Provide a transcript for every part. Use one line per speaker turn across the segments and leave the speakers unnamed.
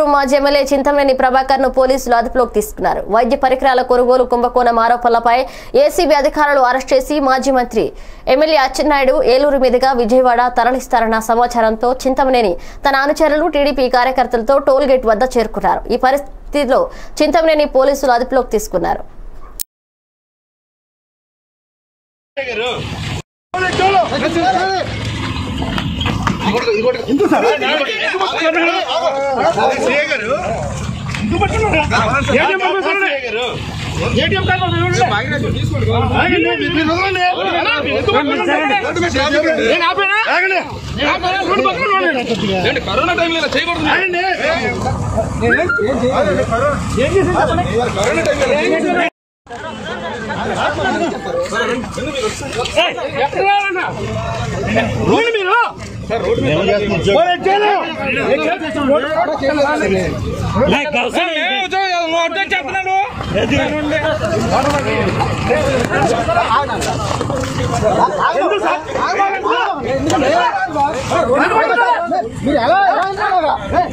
మాజీ ఎమ్మెల్యే చింతమనేని ప్రభాకర్ ను పోలీసులు అదుపులోకి తీసుకున్నారు వైద్య పరికరాల కొనుగోలు కుంభకోణం ఆరోపణలపై ఏసీబీ అధికారులు అరెస్ట్ చేసి మాజీ మంత్రి ఎమ్మెల్యే అచ్చెన్నాయుడు ఏలూరు మీదుగా విజయవాడ తరలిస్తారన్న సమాచారంతో చింతమనేని తన అనుచరులు టీడీపీ కార్యకర్తలతో టోల్ గేట్ వద్ద చేరుకున్నారు ఈ పరిస్థితిలో చింతమనేని పోలీసులు అదుపులోకి తీసుకున్నారు
కరోనా టైంలో ఇలా చేయకూడదు చెప్తున్నాను
మీరు ఎలా ఎలా అంటున్నారా?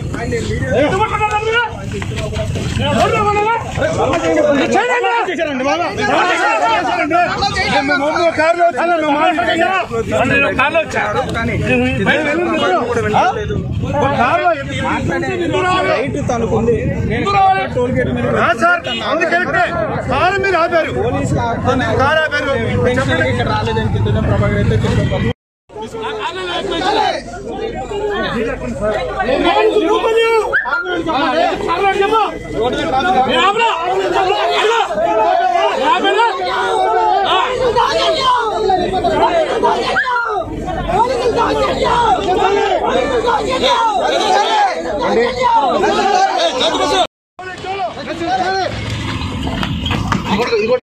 కారు మీరు ఆపారు కారు ఆపారు
ఇదిగోటి, ఇదిగోటి.